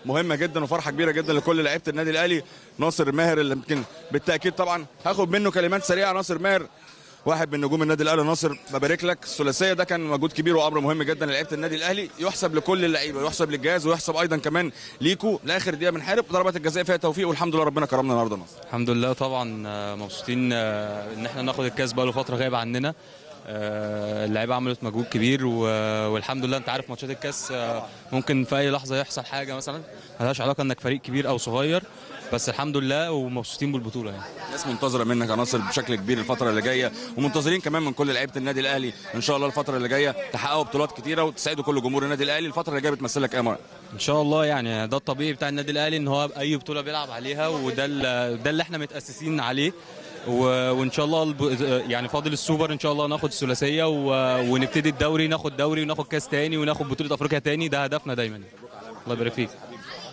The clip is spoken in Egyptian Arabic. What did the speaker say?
مهمه جدا وفرحه كبيره جدا لكل لعيبه النادي الاهلي ناصر ماهر اللي يمكن بالتاكيد طبعا هاخد منه كلمات سريعه ناصر ماهر واحد من نجوم النادي الاهلي ناصر ببارك لك الثلاثيه ده كان مجهود كبير وامر مهم جدا للعيبه النادي الاهلي يحسب لكل اللعيبه ويحسب للجهاز ويحسب ايضا كمان ليكو لاخر دقيقه بنحارب ضربات الجزاء فيها توفيق والحمد لله ربنا كرمنا النهارده ناصر الحمد لله طبعا آه، مبسوطين آه، ان احنا ناخد الكاس بقاله فتره غايب عننا آه، اللعيبه عملت مجهود كبير و- والحمد لله انت عارف ماتشات الكاس آه، ممكن في اي لحظه يحصل حاجه مثلا ملهاش علاقه انك فريق كبير او صغير بس الحمد لله ومبسوطين بالبطوله يعني الناس منتظره منك يا ناصر بشكل كبير الفتره اللي جايه ومنتظرين كمان من كل لعيبه النادي الاهلي ان شاء الله الفتره اللي جايه تحققوا بطولات كتيره وتسعدوا كل جمهور النادي الاهلي الفتره اللي جايه بتمثلك ايه يا مرة؟ ان شاء الله يعني ده الطبيعي بتاع النادي الاهلي ان هو اي بطوله بيلعب عليها وده ال- ده اللي احنا متاسسين عليه و- وان شاء الله الب- يعني فاضل السوبر ان شاء الله ناخد الثلاثيه و- ونبتدي الدوري ناخد دوري وناخد كاس تاني وناخد بطوله افريقيا تاني ده هدفنا دايما الله يبارك فيك